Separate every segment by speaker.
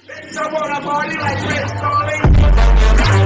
Speaker 1: I wanna party like Chris Farley.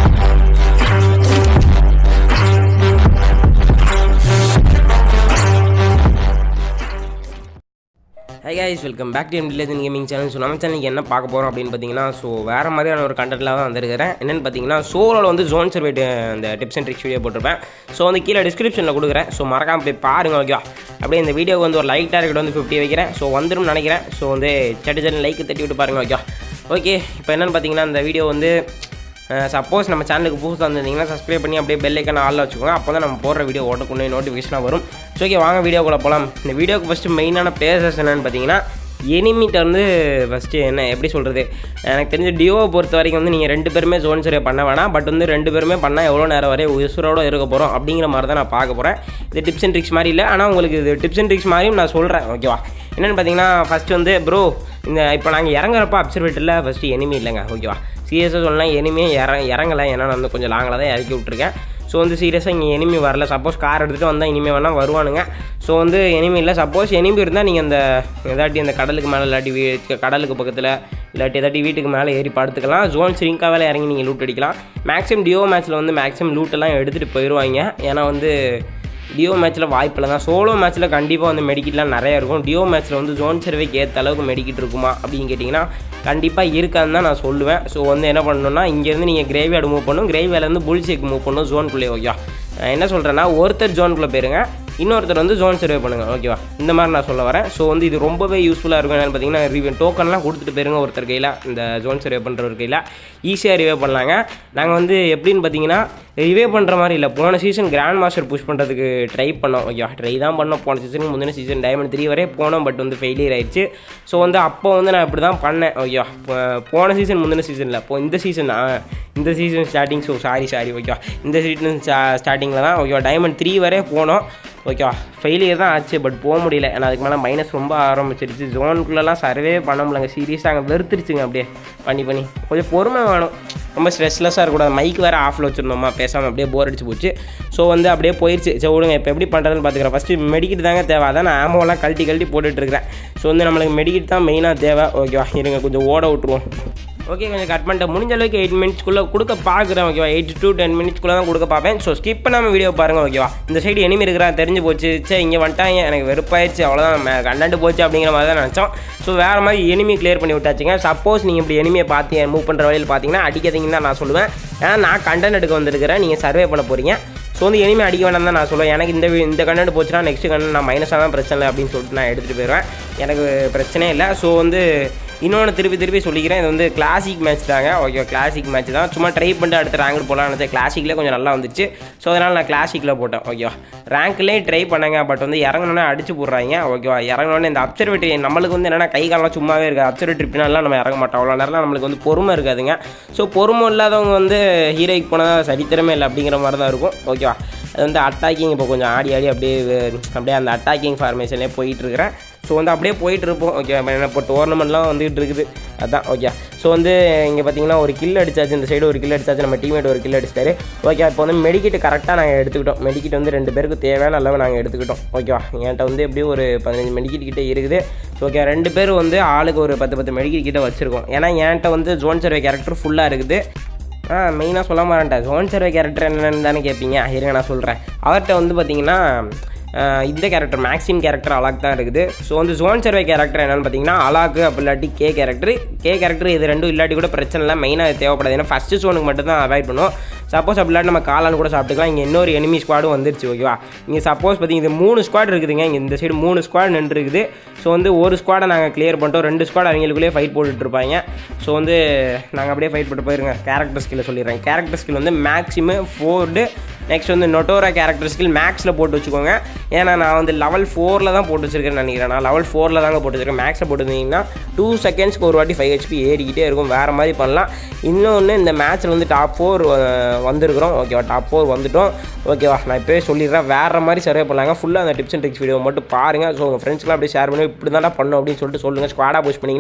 Speaker 2: Hi guys welcome back to எம் டிலேஜன் gaming channel so நம்ம சேனலுக்கு என்ன பார்க்க போகிறோம் அப்படின்னு பார்த்தீங்கன்னா ஸோ வேறு மாதிரியான ஒரு கண்டென்ட்டில் தான் வந்திருக்கிறேன் என்னென்னு பார்த்தீங்கன்னா சோலோவில் வந்து ஜோன் சர்வேட் அந்த டிப்ஸ் அண்ட் ட்ரிக்ஸ் வீடியோ போட்டிருப்பேன் ஸோ வந்து கீழே டிஸ்கிரிப்ஷனில் கொடுக்குறேன் ஸோ மறக்காம போய் பாருங்க ஓகே அப்படியே இந்த வீடியோக்கு வந்து ஒரு லைக் டார்கெட் வந்து ஃபிஃப்டி வைக்கிறேன் ஸோ வந்துடும் நினைக்கிறேன் ஸோ வந்து சட்டு சட்டு லைக் தட்டி விட்டு பாருங்க ஓகே ஓகே இப்போ என்னென்னு பார்த்தீங்கன்னா இந்த வீடியோ வந்து சப்போஸ் நம்ம சேனலுக்கு புதுசாக வந்திருந்தீங்கன்னா சப்ஸ்கிரைப் பண்ணி அப்படியே பெல் ஐக்கான ஆளில் வச்சுக்கோங்க அப்போ தான் நம்ம போடுற வீடியோ ஓட்டக்குள்ளே நோட்டிஃபிகேஷனாக வரும் ஸோ ஓகே வாங்க வீடியோக்குள்ளே போகலாம் இந்த வீடியோக்கு ஃபஸ்ட்டு மெயினான பேசஸ் என்னென்னு பார்த்தீங்கன்னா எனிமிட்ட வந்து ஃபஸ்ட்டு என்ன எப்படி சொல்கிறது எனக்கு தெரிஞ்ச டியோவை பொறுத்த வரைக்கும் வந்து நீங்கள் ரெண்டு பேருமே ஜோன் சரியாக பண்ண வேணாம் பட் வந்து ரெண்டு பேருமே பண்ணால் எவ்வளோ நேரம் வரை உசுரோடு இருக்க போகிறோம் அப்படிங்கிற மாதிரி தான் நான் பார்க்க போகிறேன் இது டிப்ஸ் அண்ட் ட்ரிக்ஸ் மாதிரி இல்லை ஆனால் உங்களுக்கு இது டிப்ஸ் அண்ட் ட்ரிக்ஸ் மாதிரியும் நான் சொல்கிறேன் ஓகேவா என்னென்னு பார்த்தீங்கன்னா ஃபஸ்ட்டு வந்து ப்ரோ இந்த இப்போ நாங்கள் இறங்குறப்ப அப்சர்வேட்டரில் ஃபஸ்ட்டு எனிமி இல்லைங்க ஓகேவா சீரியஸாக சொல்லலாம் எனிமே இற இறங்கலை ஏன்னா நான் வந்து கொஞ்சம் லாங்கில் தான் இறக்கி விட்ருக்கேன் ஸோ வந்து சீரியஸாக இங்கே எனிமி வரல சப்போஸ் கார் எடுத்துகிட்டு வந்தால் இனிமேல் வேணால் வருவானுங்க ஸோ வந்து எனிமி இல்லை சப்போஸ் எனிமி இருந்தால் நீங்கள் அந்த ஏதாட்டி அந்த கடலுக்கு மேலே இல்லாட்டி வீ கடலுக்கு பக்கத்தில் இல்லாட்டி ஏதாட்டி வீட்டுக்கு மேலே ஏறி படுத்துக்கலாம் ஜோன் சிரிங்காவில் இறங்கி நீங்கள் லூட் அடிக்கலாம் மேக்ஸிமம் டியோ மேட்ச்சில் வந்து மேக்ஸிமம் லூட்டெல்லாம் எடுத்துகிட்டு போயிடுவாங்க ஏன்னா வந்து டியோ மேட்ச்சில் வாய்ப்பில்லை தான் சோலோ மேட்ச்சில் கண்டிப்பாக வந்து மெடிக்கிட்லாம் நிறையா இருக்கும் டியோ மேட்ச்சில் வந்து ஜோன் சர்வேக்கு ஏற்ற அளவுக்கு மெடிக்கிட் இருக்குமா அப்படின்னு கேட்டிங்கன்னா கண்டிப்பாக இருக்கான்னு தான் நான் சொல்லுவேன் ஸோ வந்து என்ன பண்ணணும்னா இங்கேருந்து நீங்கள் கிரேவியார்டு மூவ் பண்ணணும் கிரேவியார்லேருந்து புல்சேக் மூவ் பண்ணணும் ஜோனுக்குள்ளே ஓகேவா நான் என்ன சொல்கிறேன்னா ஒருத்தர் ஜோனுக்குள்ளே போயிருங்க இன்னொருத்தர் வந்து ஜோன் சர்வே பண்ணுங்கள் ஓகேவா இந்த மாதிரி நான் சொல்ல வரேன் ஸோ வந்து இது ரொம்பவே யூஸ்ஃபுல்லாக இருக்கும் என்னென்னு பார்த்தீங்கன்னா ரிவே டோக்கன்லாம் கொடுத்துட்டு போயிருங்க ஒருத்தர் கையில் இந்த ஜோன் சர்வே பண்ணுறவர் கையில் ஈஸியாக ரிவே பண்ணலாங்க நாங்கள் வந்து எப்படின்னு பார்த்தீங்கன்னா ரிவே பண்ணுற மாதிரி இல்லை போன சீசன் கிராண்ட் மாஸ்டர் புஷ் பண்ணுறதுக்கு ட்ரை பண்ணோம் ஓகேவா ட்ரை தான் பண்ணோம் போன சீசனுக்கு முந்தின சீசன் டைமண்ட் த்ரீ வரை போனோம் பட் வந்து ஃபெயிலியர் ஆயிடுச்சு ஸோ வந்து அப்போ வந்து நான் இப்படி தான் பண்ணேன் ஓகேவா போன சீசன் முந்தின சீசனில் இப்போ இந்த சீசன் இந்த season starting so sorry sorry ஓகேவா இந்த சீசன் ஸ்டார்டிங்கில் தான் ஓகேவா டைமண்ட் த்ரீ வரை போனோம் ஓகேவா ஃபெயிலியர் தான் ஆச்சு பட் போக முடியல ஏன்னா அதுக்கு மேலே மைனஸ் ரொம்ப ஆரம்பிச்சிருச்சு ஜோனுக்குள்ளெல்லாம் சர்வே பண்ண முடியலங்க சீரியஸாக அங்கே வெறுத்துருச்சுங்க அப்படியே பண்ணி பண்ணி கொஞ்சம் பொறுமை வேணும் ரொம்ப ஸ்ட்ரெஸ்லெஸ்ஸாக இருக்கக்கூடாது மைக் வேறு ஆஃபில் வச்சுருந்தோமா பேசாமல் அப்படியே போர் அடிச்சு போச்சு ஸோ வந்து அப்படியே போயிடுச்சு சரி விடுங்க இப்போ எப்படி பண்ணுறதுன்னு பார்த்துக்கிறேன் ஃபஸ்ட்டு மெடிக்கிட் தாங்க தேவை அதான் நான் ஆமோலாம் கழட்டி கழட்டி போட்டுட்டு இருக்கிறேன் ஸோ வந்து நம்மளுக்கு மெடிக்கிட் தான் மெயினாக தேவை ஓகேவா இருங்க கொஞ்சம் ஓட விட்ருவோம் ஓகே கொஞ்சம் கட் பண்ணிட்டேன் முடிஞ்ச அளவுக்கு எயிட் மினிட்ஸ்க்குள்ளே கொடுக்க பார்க்குறேன் ஓகேவா எயிட் டு டென் மினிட்ஸ்க்குள்ளே தான் கொடுக்க பார்ப்பேன் ஸோ ஸ்கிப் பண்ணாமல் வீடியோ பாருங்கள் ஓகேவா இந்த சைடு எனிமி இருக்கிறா தெரிஞ்சு போச்சு சே இங்கே வந்துட்டாங்க எனக்கு வெறுப்பாயிடுச்சு அவ்வளோதான் கண்டன்ட் போச்சு அப்படிங்கிற மாதிரி தான் நினச்சோம் ஸோ வேறு மாதிரி எனிமி கிளியர் பண்ணி விட்டாச்சுங்க சப்போஸ் நீங்கள் இப்படி எனிமியை பார்த்து மூவ் பண்ணுற வழியில் பார்த்தீங்கன்னா அடிக்காதீங்கன்னு தான் நான் சொல்லுவேன் ஏன்னா நான் கண்டென்ட் எடுக்க வந்திருக்கிறேன் நீங்கள் சர்வே பண்ண போகிறீங்க ஸோ வந்து இனிமேல் அடிக்க வேண்டாம் தான் நான் சொல்லுவேன் எனக்கு இந்த வி- இந்த கண்டென்ட் போச்சுன்னா நெக்ஸ்ட் கண்டென்ட் நான் மைனஸாக தான் பிரச்சனை இல்லை அப்படின்னு சொல்லிட்டு நான் எடுத்துகிட்டு போயிடுவேன் எனக்கு பிரச்சனையே இல்லை ஸோ வந்து இன்னொன்று திருப்பி திருப்பி சொல்லிக்கிறேன் இது வந்து கிளாசிக் மேட்ச் தாங்க ஓகே கிளாசிக் மேட்ச் தான் சும்மா ட்ரை பண்ணிட்டு அடுத்த ரேங்க் போகலாம் நினச்சேன் கிளாசிக்லேயே கொஞ்சம் நல்லா வந்துச்சு ஸோ அதனால் நான் கிளாசிக்கில் போட்டேன் ஓகேவா ரேங்க்லேயே ட்ரை பண்ணேங்க பட் வந்து இறங்கணுன்னே அடிச்சு போடுறாங்க ஓகேவா இறங்கணுன்னே இந்த அப்சர்வேட்டரி நம்மளுக்கு வந்து என்னென்னா கை காலெலாம் சும்மாவே இருக்குது அப்சர்வேட்டரி பின்னாலாம் நம்ம இறங்க மாட்டோம் அவ்வளோ நேரம் நம்மளுக்கு வந்து பொறுமை இருக்காதுங்க ஸோ பொறுமை இல்லாதவங்க வந்து ஹீரோய்க்கு போனால் சரித்திரமே இல்லை அப்படிங்கிற மாதிரி தான் இருக்கும் ஓகேவா அது வந்து அட்டாக்கிங் இப்போ கொஞ்சம் ஆடி ஆடி அப்படியே வே- அப்படியே அந்த அட்டாக்கிங் ஃபார்மேஷன்லேயே போயிட்டு இருக்கிறேன் ஸோ வந்து அப்படியே போயிட்டு இருப்போம் ஓகே இப்போ டோர்னமெண்ட்லாம் வந்துகிட்டு இருக்குது அதான் ஓகே ஸோ வந்து இங்கே பார்த்தீங்கன்னா ஒரு கில் அடிச்சாச்சு இந்த சைடு ஒரு கில் அடிச்சாச்சு நம்ம டீமேட் ஒரு கில் அடிச்சிட்டாரு ஓகே இப்போ வந்து மெடிக்கிட் கரெக்டாக நாங்கள் எடுத்துக்கிட்டோம் மெடிக்கிட் வந்து ரெண்டு பேருக்கு தேவையான அளவு நாங்கள் எடுத்துக்கிட்டோம் ஓகேவா என்கிட்ட வந்து எப்படியும் ஒரு பதினஞ்சு மெடிக்கிட் கிட்டே இருக்குது ஓகே ரெண்டு பேர் வந்து ஆளுக்கு ஒரு பத்து பத்து மெடிக்கிட் கிட்ட வச்சுருக்கோம் ஏன்னா என்கிட்ட வந்து ஜோன் சர்வே கேரக்டர் ஃபுல்லாக இருக்குது ஆ மெயினாக சொல்ல மாட்டேன் ஜோன் சர்வே கேரக்டர் என்னென்னு தானே கேட்பீங்க இருங்க நான் சொல்கிறேன் அவர்கிட்ட வந்து பார்த்தீங்கன்னா ஆ, இந்த கேரக்டர் மேக்ஸிம் கேரக்டர் அலாக் தான் இருக்குது ஸோ வந்து ஜோன் சர்வே கேரக்டர் என்னென்னு பார்த்தீங்கன்னா அலாக்கு அப்படி இல்லாட்டி கே கேரக்டர் கே கேரக்டர் இது ரெண்டும் இல்லாட்டி கூட பிரச்சனை இல்லை மெயினாக இது தேவைப்படாது ஏன்னா ஃபஸ்ட்டு ஜோனுக்கு மட்டும் தான் அவாய்ட் பண்ணுவோம் சப்போஸ் அப்படி இல்லாட்டி நம்ம காளான் கூட சாப்பிட்டுக்கலாம் இங்கே இன்னொரு எனிமி ஸ்குவாடும் வந்துருச்சு ஓகேவா இங்கே சப்போஸ் பார்த்தீங்க இது மூணு ஸ்குவாட் இருக்குதுங்க இங்கே இந்த சைடு மூணு ஸ்குவாட் நின்றுருக்குது ஸோ வந்து ஒரு ஸ்குவாடை நாங்கள் கிளியர் பண்ணிட்டோம் ரெண்டு ஸ்குவாட் அவங்களுக்குள்ளேயே ஃபைட் போட்டுட்டு இருப்பாங்க ஸோ வந்து நாங்கள் அப்படியே ஃபைட் போட்டு போயிருங்க கேரக்டர் ஸ்கில்லை சொல்லிடுறேன் கேரக்டர் ஸ்கில் வந்து மேக்ஸிமம் ஃபோர்டு நெக்ஸ்ட் வந்து நொட்டோரா கேரக்டர் ஸ்கில் மேக்ஸில் போட்டு வச்சுக்கோங்க ஏன்னா நான் வந்து லெவல் ஃபோரில் தான் போட்டு வச்சிருக்கேன்னு நினைக்கிறேன் நான் லெவல் ஃபோரில் தாங்க போட்டு வச்சிருக்கேன் மேக்ஸில் போட்டுருந்தீங்கன்னா டூ செகண்ட்ஸ்க்கு ஒரு வாட்டி ஃபைவ் ஹெச்பி ஏறிக்கிட்டே இருக்கும் வேறு மாதிரி பண்ணலாம் இன்னொன்று இந்த மேட்ச்சில் வந்து டாப் ஃபோர் வந்திருக்கிறோம் ஓகேவா டாப் ஃபோர் வந்துட்டோம் ஓகேவா நான் இப்போயே சொல்லிடுறேன் வேறு மாதிரி சர்வே பண்ணலாங்க ஃபுல்லாக அந்த டிப்ஸ் அண்ட் ட்ரிக்ஸ் வீடியோ மட்டும் பாருங்கள் ஸோ உங்கள் ஃப்ரெண்ட்ஸ்க்குலாம் அப்படியே ஷேர் பண்ணி இப்படி தான்டா பண்ணணும் அப்படின்னு சொல்லிட்டு சொல்லுங்கள் ஸ்குவாடாக புஷ் பண்ணிங்கன்னா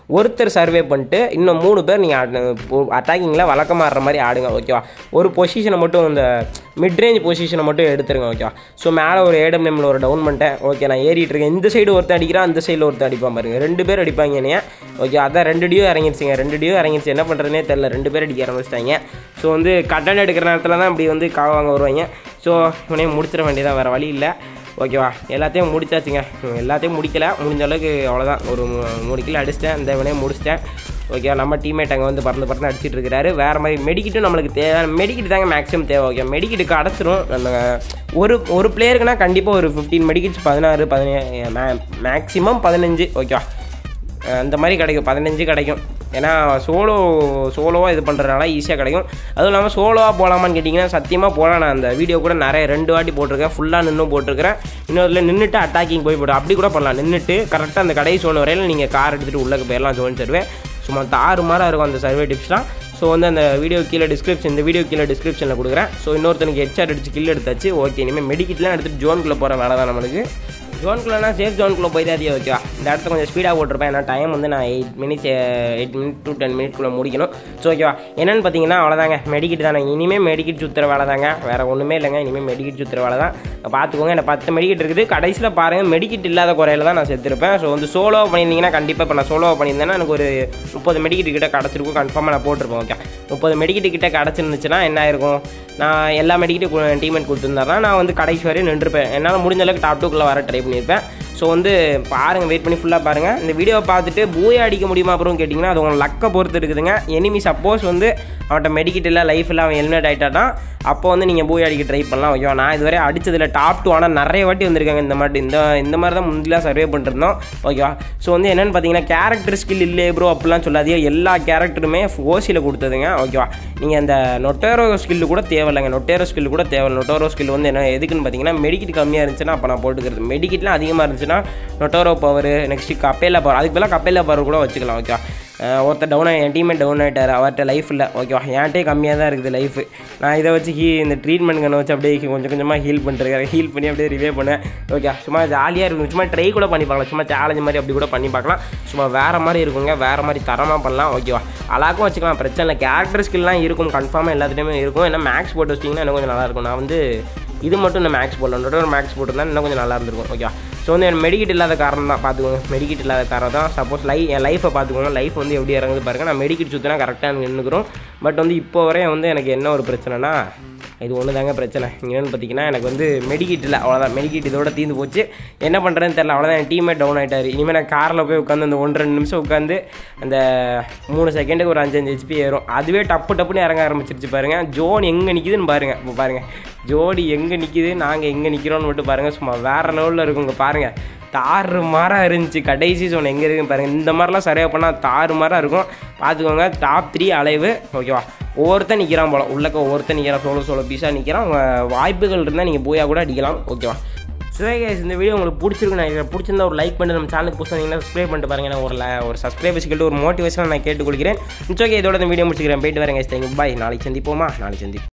Speaker 2: ஒருத்தர் சர்வே பண்ணிட்டு இன்னும் மூணு பேர் நீங்கள் அட்டாக்கிங்கில் வழக்கமாக ஆடுற மாதிரி ஆடுங்க ஓகேவா ஒரு பொசிஷனை மட்டும் இந்த மிட் ரேஞ்ச் பொசிஷனை மட்டும் எடுத்துருங்க ஓகேவா ஸோ மேலே ஒரு ஏடபிள்யூஎம்ல ஒரு டவுன் பண்ணிட்டேன் ஓகே நான் ஏறிட்டு இருக்கேன் இந்த சைடு ஒருத்தர் அடிக்கிறான் அந்த சைடில் ஒருத்தர் அடிப்பான் பாருங்க ரெண்டு பேர் அடிப்பாங்க என்னைய ஓகே அதான் ரெண்டு டியோ இறங்கிடுச்சுங்க ரெண்டு டியோ இறங்கிடுச்சு என்ன பண்ணுறதுனே தெரில ரெண்டு பேர் அடிக்க ஆரம்பிச்சிட்டாங்க ஸோ வந்து கட்டன் எடுக்கிற நேரத்தில் தான் இப்படி வந்து காவ வாங்க வருவாங்க ஸோ இவனையும் முடிச்சிட வேண்டியதான் வேறு வழி இல்லை ஓகேவா எல்லாத்தையும் முடிச்சாச்சுங்க எல்லாத்தையும் முடிக்கல முடிஞ்ச அளவுக்கு அவ்வளோதான் ஒரு மூ- மூணு கிலோ அடிச்சிட்டேன் இந்த இவனையும் முடிச்சிட்டேன் ஓகேவா நம்ம டீம்மேட் அங்கே வந்து பறந்து பறந்து அடிச்சிட்டு இருக்காரு வேறு மாதிரி மெடிக்கிட்டும் நம்மளுக்கு தேவை மெடிக்கிட் தாங்க மேக்ஸிமம் தேவை ஓகே மெடிக்கிட்டு கிடச்சிரும் நம்ம ஒரு ஒரு பிளேயருக்குனா கண்டிப்பாக ஒரு ஃபிஃப்டீன் மெடிக்கிட்ஸ் பதினாறு பதினேழு மேக்ஸிமம் பதினஞ்சு ஓகேவா அஹ் அந்த மாதிரி கிடைக்கும் பதினஞ்சு கிடைக்கும் ஏன்னா சோலோ சோலோவாக இது பண்ணுறதுனால ஈஸியாக கிடைக்கும் அதுவும் இல்லாமல் சோலோவாக போகலாமான்னு கேட்டிங்கன்னா சத்தியமாக போகலாம் நான் அந்த வீடியோ கூட நிறைய ரெண்டு வாட்டி போட்டிருக்கேன் ஃபுல்லாக நின்றும் போட்டிருக்கிறேன் இன்னொருல நின்றுட்டு அட்டாக்கிங் போய் போட்டு அப்படி கூட பண்ணலாம் நின்றுட்டு கரெக்டாக அந்த கடைசி சோன் வரையில் நீங்கள் கார் எடுத்துகிட்டு உள்ளே போயிடலாம் ஜோன் சர்வே சும்மா தாறு மாறாக இருக்கும் அந்த சர்வே டிப்ஸ்லாம் ஸோ வந்து அந்த வீடியோ கீழே டிஸ்கிரிப்ஷன் இந்த வீடியோ கீழே டிஸ்கிரிப்ஷனில் கொடுக்குறேன் ஸோ இன்னொருத்தனுக்கு ஹெட்ஷாட் அடிச்சு கில் எடுத்தாச்சு ஓகே இனிமேல் மெடிக்கிட்லாம் எடுத்துகிட்டு ஜோனுக்குள்ளே போகிற வேலை தான் நம்மளுக்கு ஜோனுக்குள்ளனா சேஃப் ஜோனுக்குள்ளே போய் தான் ஓகேவா இந்த இடத்த கொஞ்சம் ஸ்பீடாக போட்டிருப்பேன் ஏன்னா டைம் வந்து நான் eight minutes eight minute to ten மினிட்குள்ளே முடிக்கணும் ஸோ ஓகேவா என்னென்னு பார்த்தீங்கன்னா அவ்வளோதாங்க மெடிக்கிட் தானே இனிமேல் மெடிக்கிட் சுற்றுற வேலை தாங்க வேறு ஒன்றுமே இல்லைங்க இனிமேல் மெடிக்கிட் சுற்றுற வேலை தான் பார்த்துக்கோங்க எனக்கு பத்து மெடிக்கிட் இருக்குது கடைசியில் பாருங்கள் மெடிக்கிட் இல்லாத குறையில தான் நான் செத்துருப்பேன் ஸோ வந்து சோலோ பண்ணியிருந்தீங்கன்னா கண்டிப்பாக இப்போ நான் சோலோ பண்ணியிருந்தேன்னா எனக்கு ஒரு முப்பது மெடிக்கிட் கிட்ட கிடச்சிருக்கும் கன்ஃபார்மாக நான் போட்டிருப்பேன் ஓகே முப்பது மெடிக்கிட் கிட்ட கிடச்சிருந்துச்சுன்னா என்ன ஆயிருக்கும் நான் எல்லா மெடிக்கிட்டும் டீமெண்ட் கொடுத்துருந்தாருன்னா நான் வந்து கடைசி வரையும் நின்றுப்பேன் என்னால் முடிஞ்ச அளவுக்கு டாப் டூக்குள்ளே வர ட்ரை பண்ணியிருப்பேன் ஸோ வந்து பாருங்கள் வெயிட் பண்ணி ஃபுல்லாக பாருங்கள் இந்த வீடியோவை பார்த்துட்டு பூயா அடிக்க முடியுமா அப்புறம் கேட்டிங்கன்னா அது உங்கள் லக்கை பொறுத்து இருக்குதுங்க எனிமி சப்போஸ் வந்து அவன்கிட்ட மெடிக்கிட் இல்லை லைஃப் இல்லை அவன் ஹெல்மெட் ஆகிட்டானா அப்போ வந்து நீங்கள் பூயா அடிக்க ட்ரை பண்ணலாம் ஓகேவா நான் இதுவரை அடிச்சதில் டாப் டூ ஆனால் நிறைய வாட்டி வந்திருக்காங்க இந்த மாதிரி இந்த இந்த மாதிரி தான் முந்திலாம் சர்வே பண்ணிருந்தோம் ஓகேவா ஸோ வந்து என்னென்னு பார்த்தீங்கன்னா கேரக்டர் ஸ்கில் இல்லையே ப்ரோ அப்படிலாம் சொல்லாதீங்க எல்லா கேரக்டருமே ஓசியில் கொடுத்ததுங்க ஓகேவா நீங்கள் அந்த நொட்டேரோ ஸ்கில்லு கூட தேவையில்லைங்க நொட்டேரோ ஸ்கில் கூட தேவை நொட்டோரோ ஸ்கில் வந்து என்ன எதுக்குன்னு பார்த்தீங்கன்னா மெடிக்கிட் கம்மியாக இருந்துச்சுன்னா அப்போ நான் போட்டுக்கிறது மெடிக்கிட்லாம் அதிகமாக இருந்துச்சுன்னா Notora power next Kapella power அதுக்கு பதிலாக கப்பேலா பவர் கூட வச்சுக்கலாம் ஓகேவா அஹ் ஒருத்தர் டவுன் என் டீமே டவுன் ஆகிட்டார் அவர்கிட்ட லைஃப் இல்லை ஓகேவா என்கிட்டே கம்மியாக தான் இருக்குது லைஃப் நான் இதை வச்சு ஹீ இந்த ட்ரீட்மெண்ட் கண்ணை வச்சு அப்படியே கொஞ்சம் கொஞ்சமாக ஹீல் பண்ணிருக்கேன் ஹீல் பண்ணி அப்படியே ரிவே பண்ணேன் ஓகே சும்மா ஜாலியாக இருக்கும் சும்மா ட்ரை கூட பண்ணி பார்க்கலாம் சும்மா சேலஞ்ச் மாதிரி அப்படி கூட பண்ணி பார்க்கலாம் சும்மா வேறு மாதிரி இருக்குங்க வேறு மாதிரி தரமாக பண்ணலாம் ஓகேவா அழகாகவும் வச்சுக்கலாம் பிரச்சனை இல்லை கேரக்டர் ஸ்கில்லாம் இருக்கும் கன்ஃபார்மாக எல்லாத்துலேயுமே இருக்கும் ஏன்னா மேக்ஸ் போட்டு வச்சிட்டிங்கன்னா இன்னும் கொஞ்சம் நல்லாயிருக்கும் நான் வந்து இது மட்டும் நான் மேக்ஸ் போடல ஒரு மேக்ஸ் போட்டிருந்தா இன்னும் கொஞ்சம் நல்லா இருந்திருக்கும் ஓகேவா ஸோ வந்து என் மெடிக்கிட் இல்லாத காரணம் தான் பார்த்துக்கோங்க மெடிக்கிட் இல்லாத காரணம் தான் சப்போஸ் லை என் லைஃப்பை பார்த்துக்கோங்க லைஃப் வந்து எப்படி இறங்குது பாருங்கள் நான் மெடிக்கிட் சுற்றினா கரெக்டாக நின்றுக்கிறோம் பட் வந்து இப்போ வரையும் வந்து எனக்கு என்ன ஒரு பிரச்சனைனா இது ஒன்று தாங்க பிரச்சனை என்னென்னு பார்த்தீங்கன்னா எனக்கு வந்து மெடிக்கிட் இல்லை அவ்வளோதான் மெடிக்கிட் இதோட தீர்ந்து போச்சு என்ன பண்ணுறேன்னு தெரில அவ்வளோதான் என் டீமே டவுன் ஆகிட்டார் இனிமேல் நான் காரில் போய் உட்காந்து அந்த ஒன்று ரெண்டு நிமிஷம் உட்காந்து அந்த மூணு செகண்டுக்கு ஒரு அஞ்சு அஞ்சு ஹெச்பி ஏறும் அதுவே டப்பு டப்புன்னு இறங்க ஆரம்பிச்சிருச்சு பாருங்கள் ஜோன் எங்கே நிற்கிதுன்னு பாருங்கள் இப்போ பாருங்கள் ஜோடி எங்கே நிற்கிது நாங்கள் எங்கே நிற்கிறோன்னு மட்டும் பாருங்கள் சும்மா வேறு லெவலில் இருக்குங்க பாருங்கள் தாறு மாறாக இருந்துச்சு கடைசி ஜோன் எங்கே இருக்குன்னு பாருங்கள் இந்த மாதிரிலாம் சரியாக பண்ணால் தாறு மாறாக இருக்கும் பார்த்துக்கோங்க டாப் த்ரீ அலைவு ஓகேவா ஒவ்வொருத்தன் நிற்கிறான் போல உள்ளக்க ஒவ்வொருத்தன் நிற்கிறான் சோலோ சோலோ பீஸாக நிற்கிறான் அவங்க வாய்ப்புகள் இருந்தால் நீங்கள் போயா கூட அடிக்கலாம் ஓகேவா சரி guys, இந்த வீடியோ உங்களுக்கு பிடிச்சிருக்கு நான் பிடிச்சிருந்தா ஒரு லைக் பண்ணி நம்ம சேனலுக்கு புதுசாக சப்ஸ்கிரைப் பண்ணிட்டு பாருங்க நான் ஒரு la- ஒரு சப்ஸ்கிரைபர்ஸ் கேட்டு ஒரு மோட்டிவேஷனாக நான் கேட்டுக்கொள்கிறேன் இட்ஸ் ஓகே இதோட இந்த வீடியோ முடிச்சுக்கிறேன் போயிட்டு வரேன் guys. Thank you. Bye நாளைக்கு சந்திப்போமா நாளைக்கு சந்திப்போம்